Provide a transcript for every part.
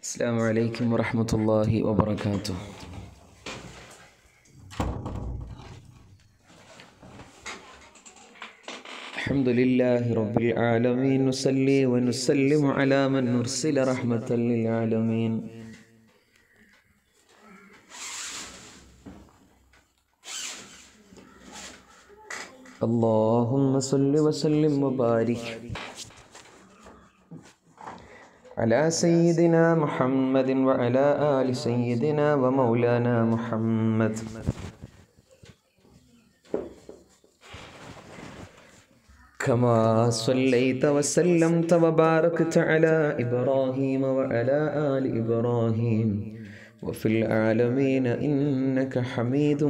السلام عليكم ورحمة الله وبركاته الحمد لله رب العالمين نصلي ونسلم على من نرسل رحمة للعالمين اللهم صل وسلم وبارك على سيدنا محمد وعلى آل سيدنا ومولانا محمد كما صليت وسلمت وباركت على إبراهيم وعلى آل إبراهيم وفي العالمين إنك حميد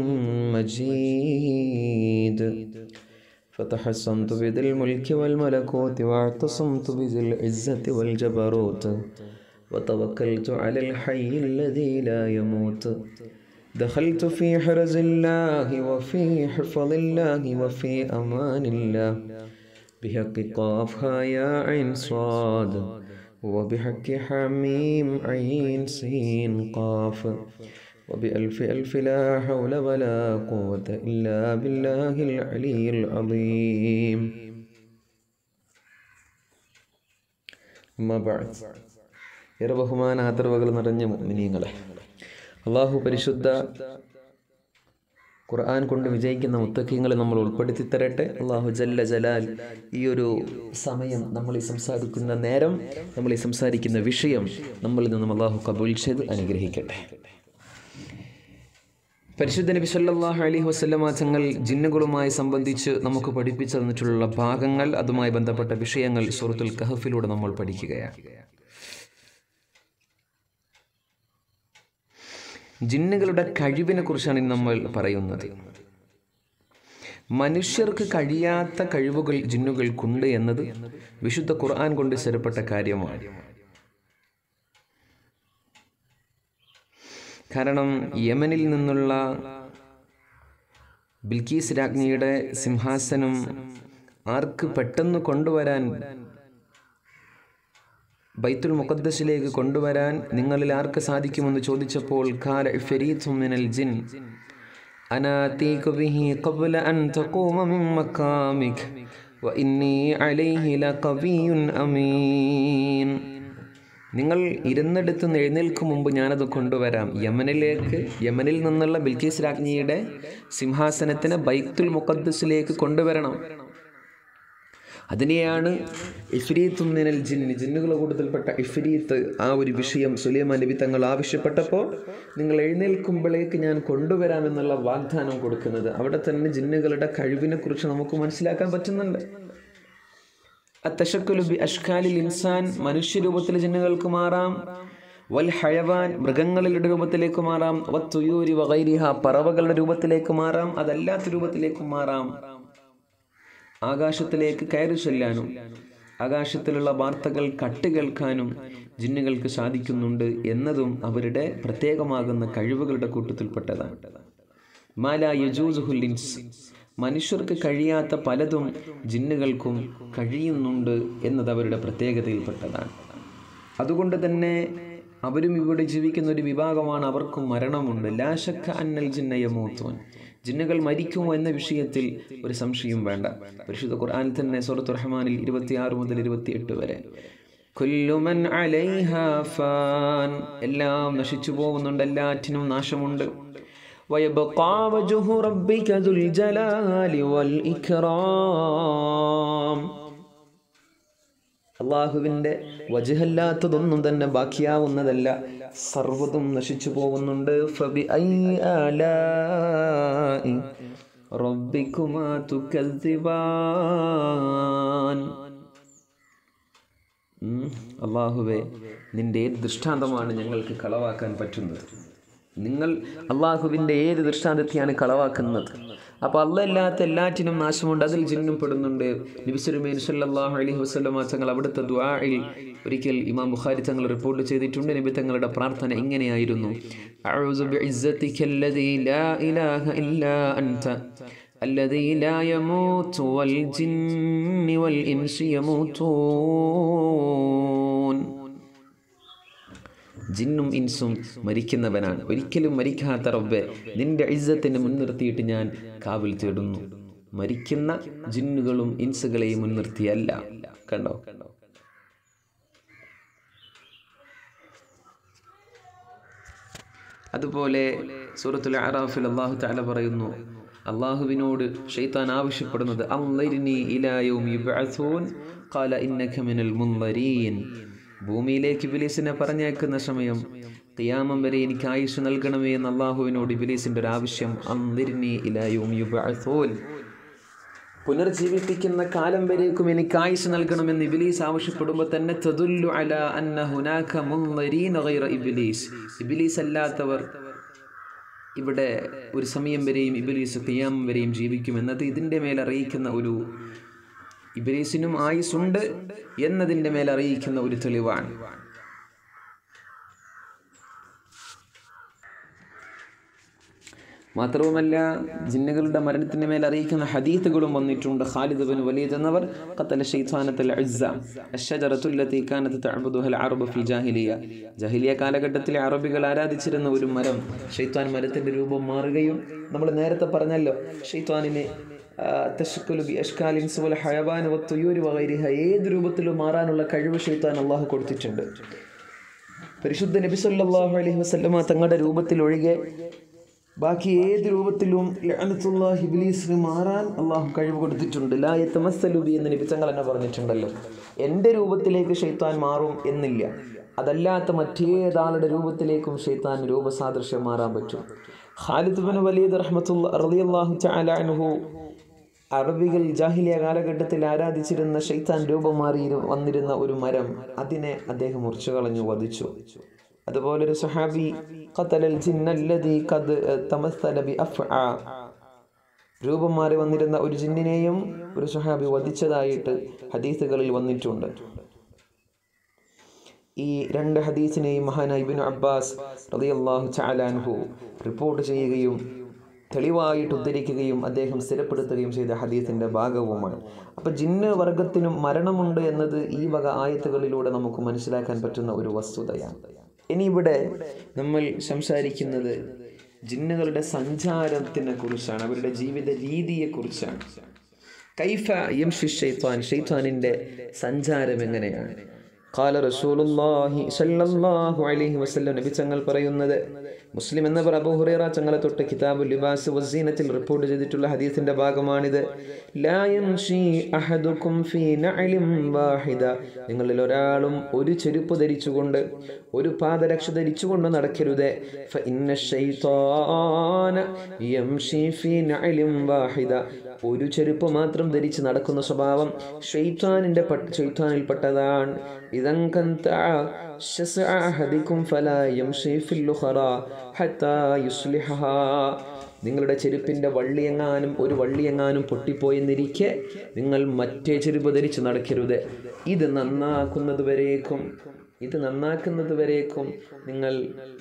مجيد فتحصنت بذي الملك والملكوت واعتصمت بذي العزة والجبروت وتوكلت على الحي الذي لا يموت دخلت في حرز الله وفي حفظ الله وفي أمان الله بحق قافها يا عين صاد وبحق حميم عين سين قاف وبألف ألف لا حول ولا قوة إلا بالله العلي العظيم أما بعد ഏറെ ബഹുമാന ആദരവുകൾ നിറഞ്ഞ മുഅ്മിനീങ്ങളെ അള്ളാഹു പരിശുദ്ധ ഖുർആൻ കൊണ്ട് വിജയിക്കുന്ന മുത്തക്കിങ്ങളെ നമ്മൾ ഉൾപ്പെടുത്തി തരട്ടെ അള്ളാഹു ജല്ല ജലാൽ ഈ ഒരു സമയം നമ്മൾ ഈ സംസാരിക്കുന്ന നേരം നമ്മൾ ഈ സംസാരിക്കുന്ന വിഷയം നമ്മളിൽ നിന്നും അള്ളാഹു കബൂൽ ചെയ്ത് അനുഗ്രഹിക്കട്ടെ പരിശുദ്ധ നബി സല്ലല്ലാഹു അലൈഹി വസല്ലമ തങ്ങൾ ജിന്നുകളുമായി സംബന്ധിച്ച് നമുക്ക് പഠിപ്പിച്ചു തന്നിട്ടുള്ള ഭാഗങ്ങൾ അതുമായി ബന്ധപ്പെട്ട വിഷയങ്ങൾ സൂറത്തുൽ കഹഫിലൂടെ നമ്മൾ പഠിക്കുകയാണ് ജിന്നുകളുടെ കഴിവിനെ കുറിച്ചാണ് ഇന്ന് നമ്മൾ പറയുന്നത് മനുഷ്യർക്ക് കഴിയാത്ത കഴിവുകൾ ജിന്നുകൾക്കുണ്ട് എന്നത് വിശുദ്ധ ഖുർആൻ കൊണ്ട് സ്ഥിരപ്പെട്ട കാര്യമാണ് കാരണം യമനിൽ നിന്നുള്ള ബിൽക്കീസ് രാജ്ഞിയുടെ സിംഹാസനം ആർക്ക് പെട്ടെന്ന് കൊണ്ടുവരാൻ ബൈത്തുൽ മുഖദ്ദസിലേക്ക് കൊണ്ടുവരാൻ നിങ്ങളിൽ ആർക്ക് സാധിക്കുമെന്ന് ചോദിച്ചപ്പോൾ ഖാല ഇഫരീത്തും മിനൽ ജിൻ അനാതീക ബിഹി ഖബ്ല അൻ തഖൂമ മിൻ മഖാമിക് വഇന്നി അലൈഹി ലഖവിയ്യുൻ അമീൻ നിങ്ങൾ ഇരുന്നിടത്ത് നിന്ന് എഴുന്നേൽക്കും മുമ്പ് ഞാനത് കൊണ്ടുവരാം യമനിലേക്ക് യമനിൽ നിന്നുള്ള ബിൽക്കീസ് രാജ്ഞിയുടെ സിംഹാസനത്തിന് ബൈത്തുൽ മുഖദ്ദസിലേക്ക് കൊണ്ടുവരണം അതിനെയാണ് ഇഫ്രീത്തും നിനൽ ജിന്ന് ജിന്നുകളെ കൂട്ടത്തിൽപ്പെട്ട ഇഫ്രീത്ത് ആ ഒരു വിഷയം സുലൈമാൻ നബി തങ്ങൾ ആവശ്യപ്പെട്ടപ്പോൾ നിങ്ങൾ എഴുന്നേൽക്കുമ്പോഴേക്ക് ഞാൻ കൊണ്ടുവരാമെന്നുള്ള വാഗ്ദാനം കൊടുക്കുന്നത് അവിടെ തന്നെ ജിന്നുകളുടെ കഴിവിനെ കുറിച്ച് നമുക്ക് മനസ്സിലാക്കാൻ പറ്റുന്നുണ്ട് അത്തശക്കുലുബി അഷ്കാലിൽ ഇൻസാൻ മനുഷ്യരൂപത്തിലെ ജിന്നുകൾക്ക് മാറാം വൽ ഹയവാൻ മൃഗങ്ങളുടെ രൂപത്തിലേക്ക് മാറാം വത്തുയൂരി വകൈരിഹ പറവകളുടെ രൂപത്തിലേക്ക് മാറാം അതല്ലാത്ത രൂപത്തിലേക്ക് മാറാം ആകാശത്തിലേക്ക് കയറി ചെല്ലാനും ആകാശത്തിലുള്ള വാർത്തകൾ കട്ട് കേൾക്കാനും ജിന്നുകൾക്ക് സാധിക്കുന്നുണ്ട് എന്നതും അവരുടെ പ്രത്യേകമാകുന്ന കഴിവുകളുടെ കൂട്ടത്തിൽപ്പെട്ടതാണ് മാല യജൂസുഹുല്ലിൻസ് മനുഷ്യർക്ക് കഴിയാത്ത പലതും ജിന്നുകൾക്കും കഴിയുന്നുണ്ട് എന്നത് അവരുടെ പ്രത്യേകതയിൽപ്പെട്ടതാണ് അതുകൊണ്ട് തന്നെ അവരും ഇവിടെ ജീവിക്കുന്ന ഒരു വിഭാഗമാണ് അവർക്കും മരണമുണ്ട് ലാശക്ക അന്നൽ ജിന്നയമൂത്തോൻ ജിന്നുകൾ മരിക്കുമോ എന്ന വിഷയത്തിൽ ഒരു സംശയം വേണ്ട പരിശുദ്ധ ഖുർആൻ തന്നെ സൂറത്ത് റഹ്മാനിൽ ഇരുപത്തിയാറ് മുതൽ ഇരുപത്തിയെട്ട് വരെ കുല്ലുമൻ ഫാൻ എല്ലാം നശിച്ചു പോകുന്നുണ്ട് എല്ലാറ്റിനും നാശമുണ്ട് ويبقى وجه ربك ذو الجلال والإكرام അള്ളാഹുവിൻ്റെ വജഹല്ലാത്തതൊന്നും തന്നെ ബാക്കിയാവുന്നതല്ല സർവ്വതും നശിച്ചു പോകുന്നുണ്ട് ഫബി റബ്ബിക്കുമാ തുക്കൽദിവാൻ അള്ളാഹുവെ നിന്റെ ഏത് ദൃഷ്ടാന്തമാണ് ഞങ്ങൾക്ക് കളവാക്കാൻ പറ്റുന്നത് നിങ്ങൾ അള്ളാഹുവിൻ്റെ ഏത് ദൃഷ്ടാന്തത്തെയാണ് കളവാക്കുന്നത് അപ്പോൾ അല്ലല്ലാത്ത എല്ലാറ്റിനും നാശമുണ്ട് അതിൽ ജിന്നും പെടുന്നുണ്ട് നബിസുലുമേൻ സല്ലാഹു അലൈഹി വസ്ലമ തങ്ങൾ അവിടുത്തെ ദ്വായിൽ ഒരിക്കൽ ഇമാം ബുഖാരി തങ്ങൾ റിപ്പോർട്ട് ചെയ്തിട്ടുണ്ട് നബി തങ്ങളുടെ പ്രാർത്ഥന ഇങ്ങനെയായിരുന്നു الذي لا يموت والجن والإنس يموتون ജിന്നും ഇൻസും മരിക്കുന്നവനാണ് ഒരിക്കലും മരിക്കാത്ത റബ്ബെ നിന്റെ ഇജ്ജത്തിനെ മുൻനിർത്തിയിട്ട് ഞാൻ കാവൽ തേടുന്നു മരിക്കുന്ന ജിന്നുകളും ഇൻസുകളെയും മുൻനിർത്തിയല്ല കണ്ടോ കണ്ടോ അതുപോലെ സൂറത്തുൽ അറാഫിൽ അള്ളാഹു തആല പറയുന്നു അള്ളാഹുവിനോട് ഷെയ്ത്താൻ ആവശ്യപ്പെടുന്നത് അൻളിർനി ഇലാ യൗമി യുബ്അസൂൻ ഖാല ഇന്നക മിനൽ മുൻളരീൻ ഭൂമിയിലേക്ക് ഇബ്ലീസിനെ പറഞ്ഞേക്കുന്ന സമയം ഖിയാമം വരെ എനിക്ക് ആയുഷ് നൽകണമേ എന്ന് അള്ളാഹുവിനോട് ഇബ്ലീസിന്റെ ഒരു ആവശ്യം അൻളിർനി ഇലാ യൗമി യുബ്അസൂൻ പുനർജീവിപ്പിക്കുന്ന കാലം വരേക്കും എനിക്ക് ആയുസ് നൽകണമെന്ന് ഇബിലീസ് ആവശ്യപ്പെടുമ്പോൾ തന്നെ തദുല്ലു അല അന്ന ഹുനാക മുൻളരീന ഗൈറ ഇബിലീസ് ഇബിലീസ് അല്ലാത്തവർ ഇവിടെ ഒരു സമയം വരെയും ഇബിലീസ് ഖിയാം വരെയും ജീവിക്കും എന്നത് ഇതിൻ്റെ മേൽ അറിയിക്കുന്ന ഒരു ഇബിലീസിനും ആയുസ്സുണ്ട് എന്നതിൻ്റെ മേൽ അറിയിക്കുന്ന ഒരു തെളിവാണ് മാത്രവുമല്ല ജിന്നുകളുടെ മരണത്തിന് മേൽ അറിയിക്കുന്ന ഹദീത്തുകളും വന്നിട്ടുണ്ട് ഖാലിദ് ബിൻ വലീദ് എന്നവർ ഖത്തല ശൈത്താനത്തുൽ ഉസ്സ അശ്ശജറത്തുല്ലതി കാനത്ത് തഅബുദുഹൽ അറബ് ഫിൽ ജാഹിലിയ ജാഹിലിയ കാലഘട്ടത്തിലെ അറബികൾ ആരാധിച്ചിരുന്ന ഒരു മരം ഷെയ്ത്താൻ മരത്തിന്റെ രൂപം മാറുകയും നമ്മൾ നേരത്തെ പറഞ്ഞല്ലോ ഷെയ്ത്താനിനെ തഷക്കുലു ബി അഷ്കാലിൻ സുവൽ ഹയവാൻ വത്തുയൂരി വഗൈരിഹ ഏത് രൂപത്തിലും മാറാനുള്ള കഴിവ് ഷെയ്ത്താൻ അള്ളാഹു കൊടുത്തിട്ടുണ്ട് പരിശുദ്ധ നബി സല്ലല്ലാഹു അലൈഹി വസല്ലമ തങ്ങളുടെ രൂപത്തിൽ ഒഴികെ ബാക്കി ഏത് രൂപത്തിലും ലഅനത്തുല്ലാഹി ഇബ്ലീസിന് മാറാൻ അള്ളാഹു കഴിവ് കൊടുത്തിട്ടുണ്ട് ലാ യതമസ്സലുബി എന്ന് നബി തങ്ങൾ തന്നെ പറഞ്ഞിട്ടുണ്ടല്ലോ എൻ്റെ രൂപത്തിലേക്ക് ഷെയ്ത്താൻ മാറും എന്നില്ല അതല്ലാത്ത മറ്റേതാളുടെ രൂപത്തിലേക്കും ഷെയ്ത്താൻ രൂപസാദൃശ്യം മാറാൻ പറ്റും ഖാലിദ് ബിൻ വലീദ് റഹ്മത്തുള്ള റളിയല്ലാഹു തആല അൻഹു അറബികൾ ജാഹിലിയ കാലഘട്ടത്തിൽ ആരാധിച്ചിരുന്ന ഷെയ്ത്താൻ രൂപം മാറി വന്നിരുന്ന ഒരു മരം അതിനെ അദ്ദേഹം മുറിച്ചു കളഞ്ഞു വധിച്ചു അതുപോലെ ഒരു സഹാബി ഖതലൽ ജിന്നല്ലദീ ഖദ് തമസ്സല ബി അഫ്ആ രൂപം മാറി വന്നിരുന്ന ഒരു ജിന്നിനെയും ഒരു സഹാബി വധിച്ചതായിട്ട് ഹദീസുകളിൽ വന്നിട്ടുണ്ട് ഈ രണ്ട് ഹദീസിനെയും മഹാനായ ഇബ്നു അബ്ബാസ് റളിയല്ലാഹു തആല അൻഹു റിപ്പോർട്ട് ചെയ്യുകയും തെളിവായിട്ട് ഉദ്ധരിക്കുകയും അദ്ദേഹം സ്ഥിരപ്പെടുത്തുകയും ചെയ്ത ഹദീസിന്റെ ഭാഗവുമാണ് അപ്പൊ ജിന്ന് വർഗത്തിനും മരണമുണ്ട് എന്നത് ഈ വക ആയത്തുകളിലൂടെ നമുക്ക് മനസ്സിലാക്കാൻ പറ്റുന്ന ഒരു വസ്തുതയാണ് ഇനി ഇവിടെ നമ്മൾ സംസാരിക്കുന്നത് ജിന്നുകളുടെ സഞ്ചാരത്തിനെ കുറിച്ചാണ് അവരുടെ ജീവിത രീതിയെ കുറിച്ചാണ് കൈഫ യംഷി ഷെയ്ത്താൻ ഷെയ്ത്താനിന്റെ സഞ്ചാരം എങ്ങനെയാണ് قال رسول الله صلى الله عليه وسلم നബി തങ്ങൾ പറയുന്നത് മുസ്ലിം എന്ന അബൂ ഹുറൈറ തങ്ങളെ തൊട്ട് കിതാബുൽ ലിബാസ് വസീനത്തിൽ റിപ്പോർട്ട് ചെയ്തിട്ടുള്ള ഹദീസിന്റെ ഭാഗമാണിത് ലാ യംഷി അഹദുക്കും ഫീ നഅലിൻ വാഹിദ നിങ്ങളിൽ ഒരാളും ഒരു ചെരുപ്പ് ധരിച്ചുകൊണ്ട് ഒരു പാദരക്ഷ ധരിച്ചുകൊണ്ട് നടക്കരുത് ഫഇന്ന ശൈത്താന യംഷി ഫീ നഅലിൻ വാഹിദ ഒരു ചെരുപ്പ് മാത്രം ധരിച്ച് നടക്കുന്ന സ്വഭാവം ഷെയ്ത്താനിന്റെ ഷെയ്ത്താനിൽപ്പെട്ടതാണ് ഇതം കന്ത അഹദിക്കും ഫലാ യംഷി ഫിൽ ഉഖറ ഹത്താ യുസ്ലിഹഹാ നിങ്ങളുടെ ചെരുപ്പിൻ്റെ വള്ളിയെങ്ങാനും ഒരു വള്ളിയെങ്ങാനും പൊട്ടിപ്പോയെന്നിരിക്കെ നിങ്ങൾ മറ്റേ ചെരുപ്പ് ധരിച്ച് നടക്കരുത് ഇത് നന്നാക്കുന്നത് വരേക്കും ഇത് നന്നാക്കുന്നത് വരേക്കും നിങ്ങൾ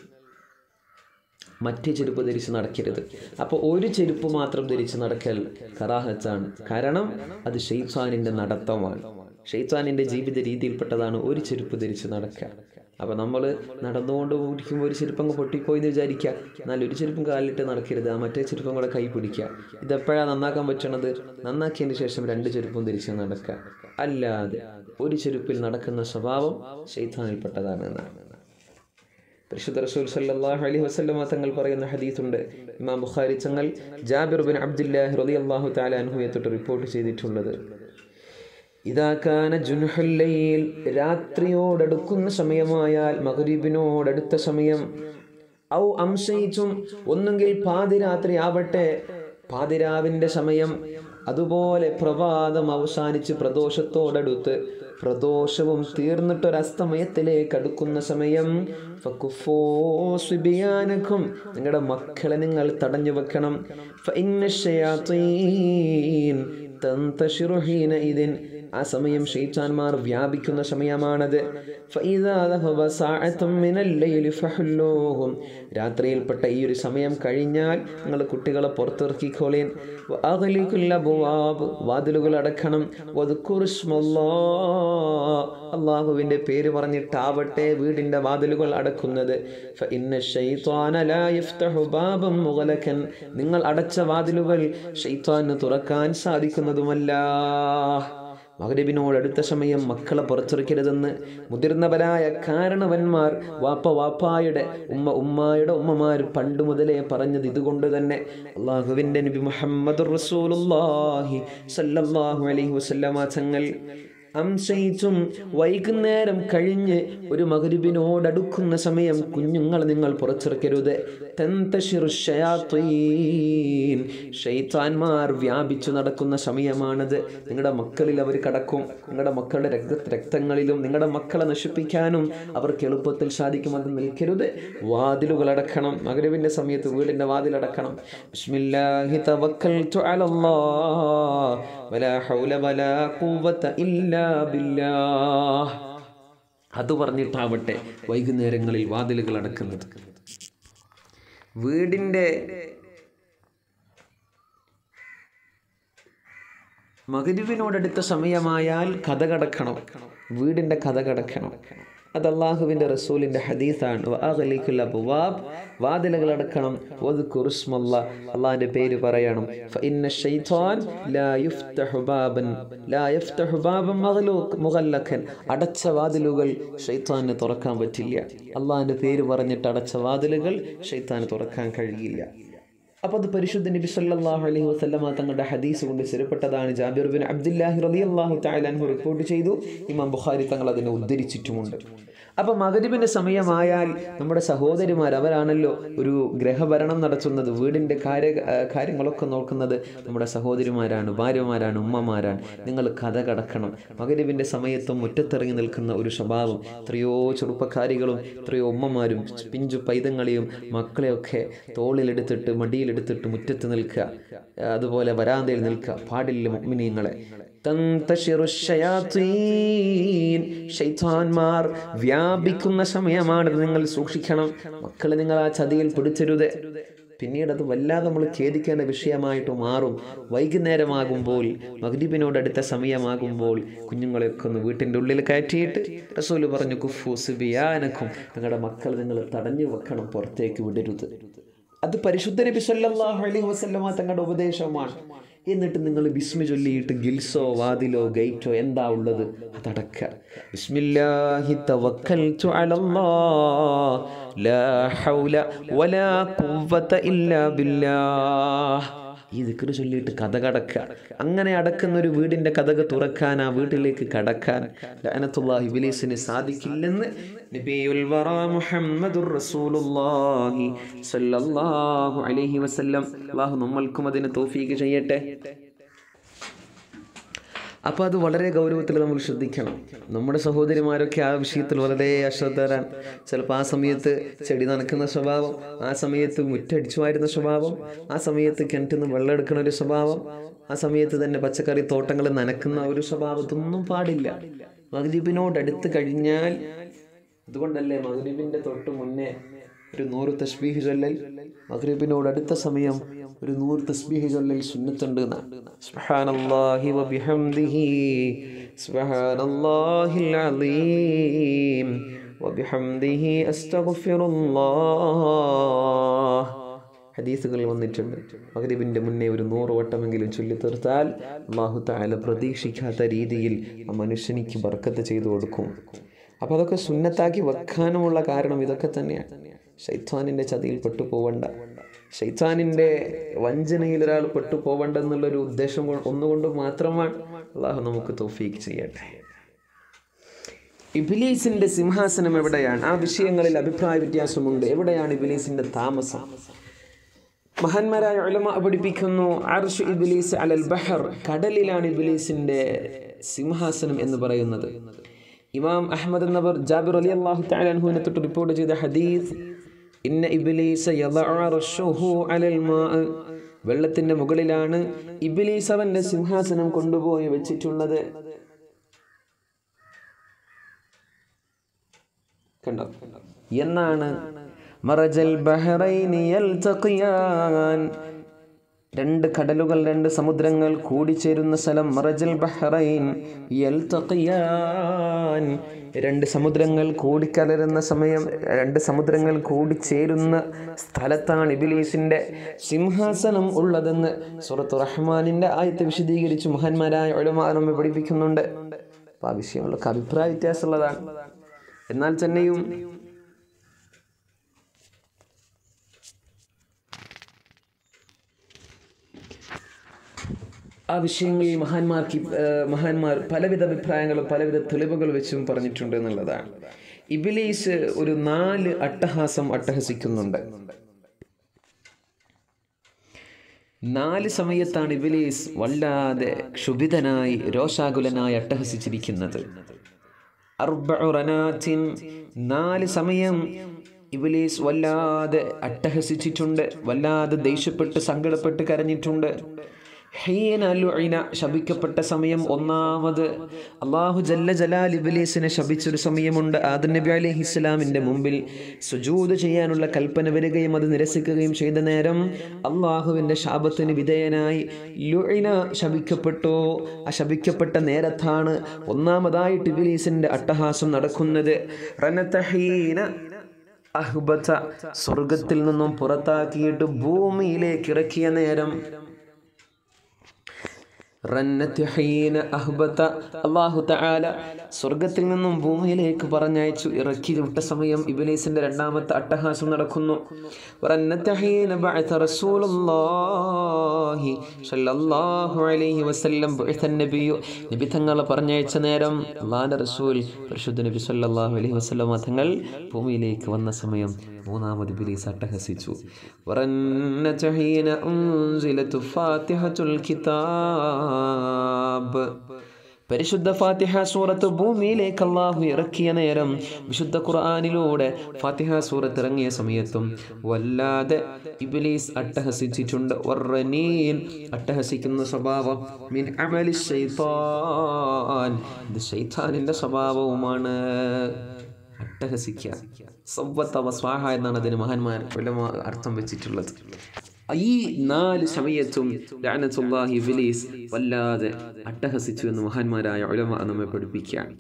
മറ്റേ ചെരുപ്പ് ധരിച്ച് നടക്കരുത് അപ്പോൾ ഒരു ചെരുപ്പ് മാത്രം ധരിച്ച് നടക്കൽ കറാഹത്താണ് കാരണം അത് ഷെയ്ഖാനിൻ്റെ നടത്തമാണ് ഷെയ്ത്താനിൻ്റെ ജീവിത രീതിയിൽപ്പെട്ടതാണ് ഒരു ചെരുപ്പ് ധരിച്ച് നടക്കുക അപ്പോൾ നമ്മൾ നടന്നുകൊണ്ട് ഓടിക്കുമ്പോൾ ഒരു ചെരുപ്പം അങ്ങ് പൊട്ടിപ്പോയി എന്ന് വിചാരിക്കുക എന്നാൽ ഒരു ചെരുപ്പും കാലിലിട്ട് നടക്കരുത് ആ മറ്റേ ചെരുപ്പം കൂടെ കൈ പിടിക്കുക ഇതെപ്പോഴാണ് നന്നാക്കാൻ പറ്റണത് നന്നാക്കിയതിന് ശേഷം രണ്ട് ചെരുപ്പും ധരിച്ച് നടക്കുക അല്ലാതെ ഒരു ചെരുപ്പിൽ നടക്കുന്ന സ്വഭാവം ഷെയ്ത്താനിൽപ്പെട്ടതാണ് എന്നാണ് പരിശുദ്ധ റസൂൽ സല്ലല്ലാഹു അലൈഹി വസല്ലമ തങ്ങൾ പറയുന്ന ഹദീസുണ്ട് ഇമാം ബുഖാരി തങ്ങൾ ജാബിർ ബിൻ അബ്ദുല്ലാഹി റളിയല്ലാഹു തആല അൻഹുയെ തൊട്ട് റിപ്പോർട്ട് ചെയ്തിട്ടുള്ളത് ഇതാ കാന ജുൻഹുൽ ലൈൽ രാത്രിയോടടുക്കുന്ന സമയമായാൽ മഗ്രിബിനോടടുത്ത സമയം ഔ അംശയിച്ചും ഒന്നുകിൽ പാതിരാത്രി ആവട്ടെ പാതിരാവിൻ്റെ സമയം അതുപോലെ പ്രഭാതം അവസാനിച്ച് പ്രദോഷത്തോടടുത്ത് പ്രദോഷവും തീർന്നിട്ടൊരസ്തമയത്തിലേക്ക് അടുക്കുന്ന സമയം ഫക്കുഫോ സ്വിബിയാനക്കും നിങ്ങളുടെ മക്കളെ നിങ്ങൾ തടഞ്ഞു വെക്കണം ഫഇന്ന ശയാത്തീൻ തന്തശിറു ഹീനഇദിൻ ആ സമയം ഷെയ്ത്താൻമാർ വ്യാപിക്കുന്ന സമയമാണത് فإذا ذهب ساعة من الليل فحلوهم. രാത്രിയിൽപ്പെട്ട ഈ ഒരു സമയം കഴിഞ്ഞാൽ നിങ്ങൾ കുട്ടികളെ പുറത്തിറക്കിക്കോളേൻ وأغلقوا الأبواب. വാതിലുകൾ അടക്കണം واذكروا اسم الله. അള്ളാഹുവിന്റെ പേര് പറഞ്ഞിട്ടാവട്ടെ വീടിന്റെ വാതിലുകൾ അടക്കുന്നത് فإن الشيطان لا يفتح بابا مغلقا. നിങ്ങൾ അടച്ച വാതിലുകൾ ഷെയ്ത്താന് തുറക്കാൻ സാധിക്കുന്നതുമല്ല മകരബിനോട് അടുത്ത സമയം മക്കളെ പുറത്തിറക്കരുതെന്ന് മുതിർന്നവരായ കാരണവന്മാർ വാപ്പ വാപ്പായുടെ ഉമ്മ ഉമ്മായുടെ ഉമ്മമാർ പണ്ട് മുതലേ പറഞ്ഞത് ഇതുകൊണ്ട് തന്നെ അള്ളാഹുവിൻ്റെ നബി മുഹമ്മദ് റസൂലുള്ളാഹി സല്ലല്ലാഹു അലൈഹി വസല്ലമ തങ്ങൾ അംശയിച്ചും വൈകുന്നേരം കഴിഞ്ഞ് ഒരു മകരിബിനോടടുക്കുന്ന സമയം കുഞ്ഞുങ്ങളെ നിങ്ങൾ പുറത്തിറക്കരുത് തന്തശിറു ശയാത്വീൻ. ഷൈത്താന്മാർ വ്യാപിച്ചു നടക്കുന്ന സമയമാണത് നിങ്ങളുടെ മക്കളിൽ അവർ കടക്കും നിങ്ങളുടെ മക്കളുടെ രക്ത രക്തങ്ങളിലും നിങ്ങളുടെ മക്കളെ നശിപ്പിക്കാനും അവർക്ക് എളുപ്പത്തിൽ സാധിക്കും അത് നിൽക്കരുത് വാതിലുകൾ അടക്കണം മകരവിൻ്റെ സമയത്ത് വീടിൻ്റെ വാതിലടക്കണം ബിസ്മില്ലാഹി തവക്കൽതു അലല്ലാഹ് വലാ ഹൗല വലാ ഖുവത ഇല്ലാ ബില്ലാഹ് അത് പറഞ്ഞിട്ടാവട്ടെ വൈകുന്നേരങ്ങളിൽ വാതിലുകൾ അടക്കുന്നത് വീടിൻ്റെ മകരിവിനോടടുത്ത സമയമായാൽ കഥ കടക്കണം വീടിൻ്റെ കഥ കടക്കണം അത് അള്ളാഹുവിൻ്റെ റസൂലിൻ്റെ ഹദീസാണ് വഅഗ്ലിഖുൽ അബ്വാബ് വാതിലുകൾ അടക്കണം വദ്കുർ ഇസ്മല്ലാ അള്ളാഹിൻ്റെ പേര് പറയണം ഫഇന്ന ശൈത്താൻ ലാ യുഫ്തഹു ബാബൻ ലാ യഫ്തഹു ബാബൻ മഗ്ലൂഖ് മുഗല്ലഖൻ അടച്ച വാതിലുകൾ ഷൈത്താന് തുറക്കാൻ പറ്റില്ല അള്ളാഹിൻ്റെ പേര് പറഞ്ഞിട്ട് അടച്ച വാതിലുകൾ ഷൈത്താന് തുറക്കാൻ കഴിയില്ല അപ്പോൾ അത് പരിശുദ്ധ നബി സല്ലല്ലാഹു അലൈഹി വസല്ലമ തങ്ങളുടെ ഹദീസ് കൊണ്ട് സ്ഥിരപ്പെട്ടതാണ് ജാബിർ ബിൻ അബ്ദുല്ലാഹി റളിയല്ലാഹു തആല അൻഹു റിപ്പോർട്ട് ചെയ്തു ഇമാം ബുഖാരി തങ്ങൾ അതിനെ ഉദ്ധരിച്ചിട്ടുമുണ്ട് അപ്പോൾ മകരിബിൻ്റെ സമയമായാൽ നമ്മുടെ സഹോദരിമാർ അവരാണല്ലോ ഒരു ഗ്രഹഭരണം നടത്തുന്നത് വീടിൻ്റെ കാര്യ ആ, കാര്യങ്ങളൊക്കെ നോക്കുന്നത് നമ്മുടെ സഹോദരിമാരാണ് ഭാര്യമാരാണ് ഉമ്മമാരാണ് നിങ്ങൾ കഥ കടക്കണം മകരിബിൻ്റെ സമയത്തും മുറ്റത്തിറങ്ങി നിൽക്കുന്ന ഒരു സ്വഭാവം എത്രയോ ചെറുപ്പക്കാരികളും എത്രയോ ഉമ്മമാരും പിഞ്ചു പൈതങ്ങളെയും മക്കളെയൊക്കെ തോളിലെടുത്തിട്ട് മടിയിലെടുത്തിട്ട് മുറ്റത്ത് നിൽക്കുക അതുപോലെ വരാന്തയിൽ നിൽക്കുക പാടില്ല മുഅ്മിനീങ്ങളെ തന്തശിറു ശയാത്തീൻ. ശൈത്താന്മാർ വ്യാപിക്കുന്ന സമയമാണിത് നിങ്ങൾ സൂക്ഷിക്കണം മക്കളെ നിങ്ങൾ ആ ചതിയിൽ പിടിച്ചരുത് പിന്നീട് അത് വല്ലാതെ നമ്മൾ ഖേദിക്കേണ്ട വിഷയമായിട്ട് മാറും വൈകുന്നേരമാകുമ്പോൾ മഗ്രിബിനോടടുത്ത സമയമാകുമ്പോൾ കുഞ്ഞുങ്ങളെയൊക്കെ ഒന്ന് വീട്ടിൻ്റെ ഉള്ളിൽ കയറ്റിയിട്ട് റസൂല് പറഞ്ഞു കുഫു സുബിയാനക്കും നിങ്ങളുടെ മക്കൾ നിങ്ങൾ തടഞ്ഞു വെക്കണം പുറത്തേക്ക് വിടരുത് അത് പരിശുദ്ധ നബി സല്ലല്ലാഹു അലൈഹി വസല്ലമ തങ്ങളുടെ ഉപദേശമാണ് എന്നിട്ട് നിങ്ങൾ ബിസ്മി ചൊല്ലിയിട്ട് ഗിൽസോ വാതിലോ ഗേറ്റോ എന്താ ഉള്ളത് അതടക്ക ബിസ്മില്ലാഹി തവക്കൽതു അലല്ലാഹ് ലാ ഹൗല വലാ ഖുവത ഇല്ലാ ബില്ലാഹ് ഈ ദിക്റ് ചൊല്ലിയിട്ട് കഥ കടക്കുക അങ്ങനെ അടക്കുന്ന ഒരു വീടിന്റെ കഥക തുറക്കാൻ ആ വീട്ടിലേക്ക് കടക്കാൻ ലഅനത്തുല്ലാഹി ഇബ്ലീസിന് സാധിക്കില്ലെന്ന് നബിയുൽ വറ മുഹമ്മദുർ റസൂലുള്ളാഹി സ്വല്ലല്ലാഹു അലൈഹി വസല്ലം അല്ലാഹു നമ്മൾക്കും അതിന് തൗഫീഖ് ചെയ്യട്ടെ അപ്പോൾ അത് വളരെ ഗൗരവത്തിൽ നമ്മൾ ശ്രദ്ധിക്കണം നമ്മുടെ സഹോദരിമാരൊക്കെ ആ വിഷയത്തിൽ വളരെ അശ്രദ്ധരാൻ ചിലപ്പോൾ ആ സമയത്ത് ചെടി നനക്കുന്ന സ്വഭാവം ആ സമയത്ത് മുറ്റടിച്ചു വാരുന്ന സ്വഭാവം ആ സമയത്ത് കിണറ്റിൽ നിന്ന് വെള്ളം എടുക്കുന്ന ഒരു സ്വഭാവം ആ സമയത്ത് തന്നെ പച്ചക്കറി തോട്ടങ്ങൾ നനക്കുന്ന ഒരു സ്വഭാവം ഇതൊന്നും പാടില്ല മഗ്രിബിനോട് അടുത്ത് കഴിഞ്ഞാൽ അതുകൊണ്ടല്ലേ മഗ്രിബിന്റെ തൊട്ട് മുന്നേ ഒരു നൂറ് തസ്ബീഹ് ചൊല്ലൽ മഗ്രിബിനോട് അടുത്ത സമയം ഒരു നൂറ് തസ്ബീഹ് ചൊല്ലൽ സുന്നത്തുണ്ട് എന്നാണ് സുബ്ഹാനല്ലാഹി വബിഹംദിഹി സുബ്ഹാനല്ലാഹിൽ അലീം വബിഹംദിഹി അസ്തഗ്ഫിറുല്ലാഹ് ഹദീസുകളിൽ വന്നിട്ടുണ്ട് മഗ്രിബിന്റെ മുന്നേ ഒരു നൂറ് വട്ടമെങ്കിലും ചൊല്ലി തീർത്താൽ അള്ളാഹു താല പ്രതീക്ഷിക്കാത്ത രീതിയിൽ ആ മനുഷ്യനിക്ക് ബർക്കത്ത് ചെയ്തു കൊടുക്കും അപ്പോൾ അതൊക്കെ സുന്നത്താക്കി വെക്കാനുമുള്ള കാരണം ഇതൊക്കെ തന്നെയാണ് ഷൈത്താനിൻ്റെ ചതിയിൽ പെട്ടു പോവണ്ട ഷൈത്താനിൻ്റെ വഞ്ചനയിൽ ഒരാൾ പെട്ടു പോവണ്ട എന്നുള്ളൊരു ഉദ്ദേശം കൊ- ഒന്നുകൊണ്ട് മാത്രമാണ് അള്ളാഹു നമുക്ക് തോഫീക്ക് ചെയ്യട്ടെ ഇബിലീസിന്റെ സിംഹാസനം എവിടെയാണ് ആ വിഷയങ്ങളിൽ അഭിപ്രായ വ്യത്യാസമുണ്ട് എവിടെയാണ് ഇബിലീസിന്റെ താമസം മഹാന്മാരായ ഉലമ പഠിപ്പിക്കുന്നു അർഷ് ഇബ്ലീസ് അലൽ ബഹർ കടലിലാണ് ഇബ്ലീസിന്റെ സിംഹാസനം എന്ന് പറയുന്നത് ഇമാം അഹമ്മദ് എന്നവർ ജാബിർ അലി അള്ളാഹു തആലൻഹുവിനെ തൊട്ട് റിപ്പോർട്ട് ചെയ്ത ഹദീസ് ഇന്ന ഇബ്ലീസ യദഅ റശ്ശുഹു അലൽ മാ വെള്ളത്തിന്റെ മുകളിലാണ് ഇബ്ലീസ് അവന്റെ സിംഹാസനം കൊണ്ടുപോയി വെച്ചിട്ടുള്ളത് കണ്ടോ എന്നാണ് മറജൽ ബഹ്റൈനി യൽതഖിയാൻ രണ്ട് കടലുകൾ രണ്ട് സമുദ്രങ്ങൾ കൂടിച്ചേരുന്ന സ്ഥലം മറജൽ ബഹ്റൈൻ യൽതഖിയാൻ രണ്ട് സമുദ്രങ്ങൾ കൂടിക്കലരുന്ന സമയം രണ്ട് സമുദ്രങ്ങൾ കൂടിച്ചേരുന്ന സ്ഥലത്താണ് ഇബിലീസിന്റെ സിംഹാസനം ഉള്ളതെന്ന് സുറത്ത് റഹ്മാനിന്റെ ആയത്തെ വിശദീകരിച്ച് മഹാന്മാരായ ഒലമാ നമ്മെ പഠിപ്പിക്കുന്നുണ്ട് അപ്പോൾ ആ വിഷയങ്ങളൊക്കെ അഭിപ്രായ വ്യത്യാസമുള്ളതാണ് എന്നാൽ തന്നെയും ആ വിഷയങ്ങളിൽ മഹാന്മാർക്ക് ഏഹ്, മഹാന്മാർ പലവിധ അഭിപ്രായങ്ങളും പലവിധ തെളിവുകൾ വെച്ചും പറഞ്ഞിട്ടുണ്ട് എന്നുള്ളതാണ് ഇബിലീസ് ഒരു നാല് അട്ടഹാസം അട്ടഹസിക്കുന്നുണ്ട് നാല് സമയത്താണ് ഇബിലീസ് വല്ലാതെ ക്ഷുഭിതനായി രോഷാകുലനായി അട്ടഹസിച്ചിരിക്കുന്നത് അർബഉ റനാത്തിൻ നാല് സമയം ഇബിലീസ് വല്ലാതെ അട്ടഹസിച്ചിട്ടുണ്ട് വല്ലാതെ ദേഷ്യപ്പെട്ട് സങ്കടപ്പെട്ട് കരഞ്ഞിട്ടുണ്ട് ഹീന ലുഇന ശപിക്കപ്പെട്ട സമയം ഒന്നാമത് അള്ളാഹു ജല്ല ജലാൽ ഇബിലീസിനെ ശപിച്ചൊരു സമയമുണ്ട് ആദം നബി അലൈഹി ഇസ്ലാമിൻ്റെ മുമ്പിൽ സുജൂദ് ചെയ്യാനുള്ള കൽപ്പന വരികയും അത് നിരസിക്കുകയും ചെയ്ത നേരം അള്ളാഹുവിൻ്റെ ശാപത്തിന് വിധേയനായി ലുഇന ശപിക്കപ്പെട്ടു ആ ശപിക്കപ്പെട്ട നേരത്താണ് ഒന്നാമതായിട്ട് ഇബിലീസിൻ്റെ അട്ടഹാസം നടക്കുന്നത് റനതഹീന അഹ്ബത സ്വർഗത്തിൽ നിന്നും പുറത്താക്കിയിട്ട് ഭൂമിയിലേക്ക് ഇറക്കിയ നേരം റന്നത്ത് ഹീന അഹ്ബത അല്ലാഹു തആല സ്വർഗത്തിൽ നിന്നും ഭൂമിയിലേക്ക് പറഞ്ഞയച്ചു ഇറക്കി വിട്ട സമയം ഇബ്ലീസിന്റെ രണ്ടാമത്തെ അട്ടഹാസം നടക്കുന്നു റന്നത്ത് ഹീന ബഅത റസൂലുള്ളാഹി സ്വല്ലല്ലാഹു അലൈഹി വസല്ലം ബഅത നബിയു നബി തങ്ങളെ പറഞ്ഞയച്ച നേരം അല്ലാഹുവിന്റെ റസൂൽ പരിശുദ്ധ നബി സ്വല്ലല്ലാഹു അലൈഹി വസല്ലം തങ്ങൾ ഭൂമിയിലേക്ക് വന്ന സമയം മൂന്നാമത് ഇബ്ലീസ് അട്ടഹസിച്ചു വറന്നത്ത് ഹീന ഉൻസിലത്തു ഫാത്തിഹത്തുൽ കിതാബ് പരിശുദ്ധ ഫാത്തിഹ സൂറത്ത് ഭൂമിയിലേക്ക് അള്ളാഹു ഇറക്കിയ നേരം വിശുദ്ധ ഖുർആാനിലൂടെ ഫാത്തിഹ സൂറത്ത് ഇറങ്ങിയ സമയത്തും വല്ലാതെ ഇബ്ലീസ് അട്ടഹസിച്ചിട്ടുണ്ട് വറനീൻ അട്ടഹസിക്കുന്ന സ്വഭാവം മിൻ അമലി ശൈത്താൻ ഇത് ശൈത്താനിന്റെ സ്വഭാവവുമാണ് അട്ടഹസിക്കുക സവ്വത്ത വസ്വാഹ എന്നാണ് അതിന് മഹാന്മാർ ഉലമാ അർത്ഥം വെച്ചിട്ടുള്ളത് ഈ നാല് സമയത്തും ലഅനത്തുല്ലാഹി ഇബ്ലീസ് വല്ലാതെ അട്ടഹസിച്ചു എന്ന് മഹാന്മാരായ ഉലമ നമ്മെ പഠിപ്പിക്കുകയാണ്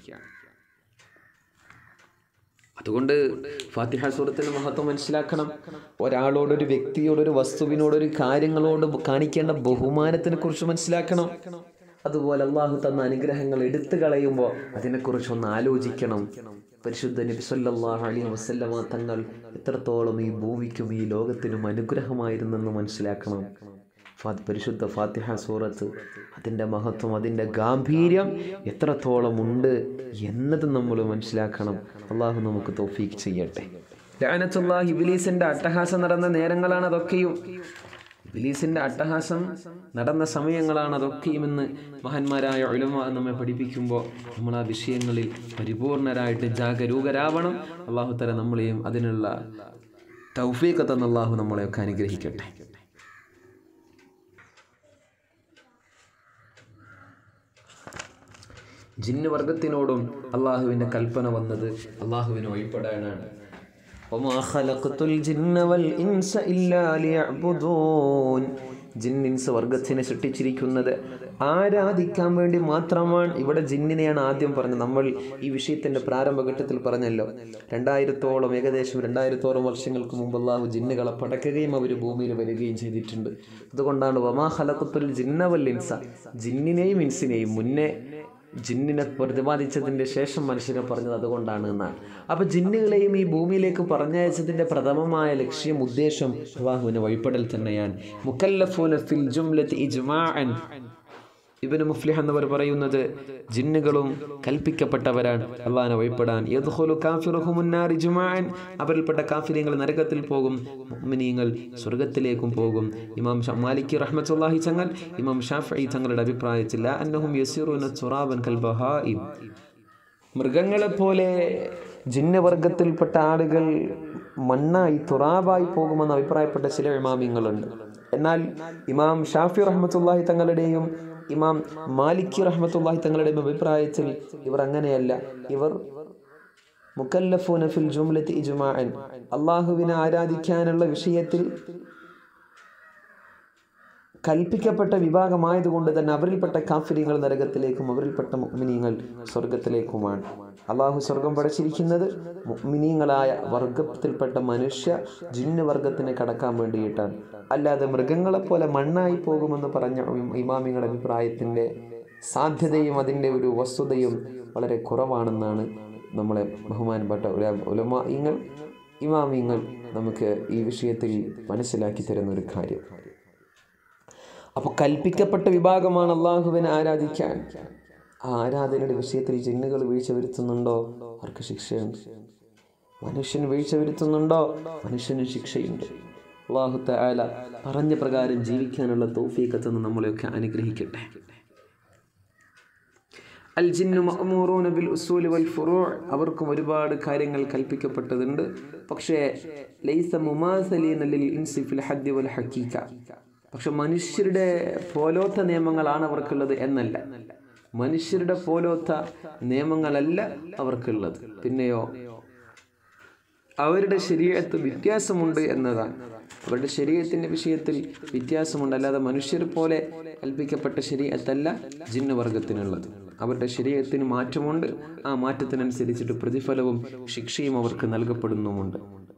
അതുകൊണ്ട് ഫാത്തിഹ സൂറത്തിന്റെ മഹത്വം മനസ്സിലാക്കണം ഒരാളോട് ഒരു വ്യക്തിയോട് ഒരു വസ്തുവിനോട് ഒരു കാര്യങ്ങളോട് കാണിക്കേണ്ട ബഹുമാനത്തിനെ കുറിച്ച് മനസ്സിലാക്കണം അതുപോലെ അള്ളാഹു തന്ന അനുഗ്രഹങ്ങൾ എടുത്തു കളയുമ്പോൾ അതിനെക്കുറിച്ച് ഒന്ന് ആലോചിക്കണം പരിശുദ്ധ നബി സല്ലല്ലാഹു അലൈഹി വസല്ലമ തങ്ങൾ എത്രത്തോളം ഈ ഭൂമിക്കും ഈ ലോകത്തിനും അനുഗ്രഹമായിരുന്നെന്ന് മനസ്സിലാക്കണം ഫാ- പരിശുദ്ധ ഫാത്തിഹ സൂറത്ത് അതിൻ്റെ മഹത്വം അതിൻ്റെ ഗാംഭീര്യം എത്രത്തോളം ഉണ്ട് എന്നത് നമ്മൾ മനസ്സിലാക്കണം അള്ളാഹു നമുക്ക് തോഫീക്ക് ചെയ്യട്ടെ ലഅനത്തുല്ലാഹി ഇബ്ലീസിന്റെ അട്ടഹാസം നടന്ന നേരങ്ങളാണ് അതൊക്കെയും ഇബ്ലീസിന്റെ അട്ടഹാസം നടന്ന സമയങ്ങളാണ് അതൊക്കെയും എന്ന് മഹാന്മാരായ ഉലമ നമ്മെ പഠിപ്പിക്കുമ്പോൾ നമ്മൾ ആ വിഷയങ്ങളിൽ പരിപൂർണരായിട്ട് ജാഗരൂകരാവണം അള്ളാഹു തല നമ്മളെയും അതിനുള്ള തൗഫീഖ് തന്ന അള്ളാഹു നമ്മളെയൊക്കെ അനുഗ്രഹിക്കട്ടെ ജിന്ന് വർഗത്തിനോടും അള്ളാഹുവിൻ്റെ കൽപ്പന വന്നത് അള്ളാഹുവിന് വഴിപ്പെടാനാണ് وما خلقت الجن والإنس إلا ليعبدون ജിന്നിൻസ് വർഗത്തിനെ സൃഷ്ടിച്ചിരിക്കുന്നത് ആരാധിക്കാൻ വേണ്ടി മാത്രമാണ് ഇവിടെ ജിന്നിനെയാണ് ആദ്യം പറഞ്ഞത് നമ്മൾ ഈ വിഷയത്തിന്റെ പ്രാരംഭഘട്ടത്തിൽ പറഞ്ഞല്ലോ രണ്ടായിരത്തോളം ഏകദേശം രണ്ടായിരത്തോളം വർഷങ്ങൾക്ക് മുമ്പ് അള്ളാഹു ജിന്നുകളെ പടക്കുകയും അവർ ഭൂമിയിൽ വരികയും ചെയ്തിട്ടുണ്ട് അതുകൊണ്ടാണ് വമാ ഹലക്കത്തുൽ ജിന്നവൽ ഇൻസ ജിന്നിനെയും ഇൻസിനെയും മുന്നേ ജിന്നിനെ പ്രതിപാദിച്ചതിൻ്റെ ശേഷം മനുഷ്യനെ പറഞ്ഞത് അതുകൊണ്ടാണ് എന്നാണ് അപ്പോൾ ജിന്നുകളെയും ഈ ഭൂമിയിലേക്ക് പറഞ്ഞയച്ചതിൻ്റെ പ്രഥമമായ ലക്ഷ്യം ഉദ്ദേശം അള്ളാഹുവിനെ വഴിപ്പെടൽ തന്നെയാണ് മുക്കല്ലഫൂന ഫിൽ ജുംലത്തി ഇജ്മാഅൻ ഇബന് മുഫ്ലിഹ് എന്നവർ പറയുന്നത് ജിന്നുകളും കൽപ്പിക്കപ്പെട്ടവരാണ് അള്ളാഹിനെ വഴിപ്പെടാൻ യദ്ഖുലു കാഫിറുഹും മുന്നാരി ജുമാഅൻ അവരിൽപ്പെട്ട കാഫിര്യങ്ങൾ നരകത്തിൽ പോകും മുഅ്മിനീങ്ങൾ സ്വർഗത്തിലേക്കും പോകും ഇമാം ഷ- മാലിക്കി റഹ്മത്തുള്ളാഹി തങ്ങൾ ഇമാം ഷാഫി തങ്ങളുടെ അഭിപ്രായത്തിൽ ലാ അന്നഹും യസിറൂന തുറാബൻ കൽ ബഹായിം മൃഗങ്ങളെ പോലെ ജിന്നവർഗത്തിൽപ്പെട്ട ആളുകൾ മണ്ണായി തുറാബായി പോകുമെന്ന് അഭിപ്രായപ്പെട്ട ചില ഇമാമിങ്ങളുണ്ട് എന്നാൽ ഇമാം ഷാഫി റഹ്മത്തുള്ളാഹി തങ്ങളുടെയും ഇമാം മാലിക്കി റഹ്മത്തുള്ളാഹി തങ്ങളുടെയും അഭിപ്രായത്തിൽ ഇവർ അങ്ങനെയല്ല ഇവർ മുക്കല്ലഫൂന ഫിൽ ജുംലത്തി ഇജ്മാഅൻ അള്ളാഹുവിനെ ആരാധിക്കാനുള്ള വിഷയത്തിൽ കൽപ്പിക്കപ്പെട്ട വിഭാഗമായതുകൊണ്ട് തന്നെ അവരിൽപ്പെട്ട കാഫിരിങ്ങൾ നരകത്തിലേക്കും അവരിൽപ്പെട്ട മുഗ്മിനീങ്ങൾ സ്വർഗത്തിലേക്കുമാണ് അള്ളാഹു സ്വർഗം പടച്ചിരിക്കുന്നത് മുഗ്മിനീങ്ങളായ വർഗത്തിൽപ്പെട്ട മനുഷ്യ ജിന്ന് വർഗത്തിനെ കടക്കാൻ വേണ്ടിയിട്ടാണ് അല്ലാതെ മൃഗങ്ങളെപ്പോലെ മണ്ണായി പോകുമെന്ന് പറഞ്ഞ ഇമാമിങ്ങളുടെ അഭിപ്രായത്തിൻ്റെ സാധ്യതയും അതിൻ്റെ ഒരു വസ്തുതയും വളരെ കുറവാണെന്നാണ് നമ്മളെ ബഹുമാനപ്പെട്ട ഉലമാങ്ങൾ ഇമാമിങ്ങൾ നമുക്ക് ഈ വിഷയത്തിൽ മനസ്സിലാക്കി തരുന്ന ഒരു കാര്യം അപ്പോൾ കൽപ്പിക്കപ്പെട്ട വിഭാഗമാണ് അള്ളാഹുവിനെ ആരാധിക്കാൻ ആ ആരാധനയുടെ വിഷയത്തിൽ ജിന്നുകൾ വീഴ്ച വരുത്തുന്നുണ്ടോ അവർക്ക് ശിക്ഷയുണ്ട് മനുഷ്യൻ വീഴ്ച വരുത്തുന്നുണ്ടോ മനുഷ്യന് ശിക്ഷയുണ്ട് അള്ളാഹു തആല പറഞ്ഞ പ്രകാരം ജീവിക്കാനുള്ള തൗഫീഖത്തെന്ന് നമ്മളെയൊക്കെ അനുഗ്രഹിക്കട്ടെ അൽ ജിന്നു മഅ്മൂറൂന ബിൽ ഉസൂലി വൽ ഫുറൂ' അവർക്കും ഒരുപാട് കാര്യങ്ങൾ കൽപ്പിക്കപ്പെട്ടതുണ്ട് പക്ഷേ ലൈസ മുമാസലീന ലിൽ ഇൻസി ഫിൽ ഹദ്ദി വൽ ഹഖീഖ പക്ഷെ മനുഷ്യരുടെ പോലോത്ത നിയമങ്ങളാണ് അവർക്കുള്ളത് എന്നല്ല മനുഷ്യരുടെ പോലോത്ത നിയമങ്ങളല്ല അവർക്കുള്ളത് പിന്നെയോ അവരുടെ ശരീരത്ത് വ്യത്യാസമുണ്ട് എന്നതാണ് അവരുടെ ശരീരത്തിൻ്റെ വിഷയത്തിൽ വ്യത്യാസമുണ്ട് അല്ലാതെ മനുഷ്യർ പോലെ കൽപ്പിക്കപ്പെട്ട ശരീരത്തല്ല ജിന്നുവർഗത്തിനുള്ളത് അവരുടെ ശരീരത്തിന് മാറ്റമുണ്ട് ആ മാറ്റത്തിനനുസരിച്ചിട്ട് പ്രതിഫലവും ശിക്ഷയും അവർക്ക് നൽകപ്പെടുന്നുമുണ്ട്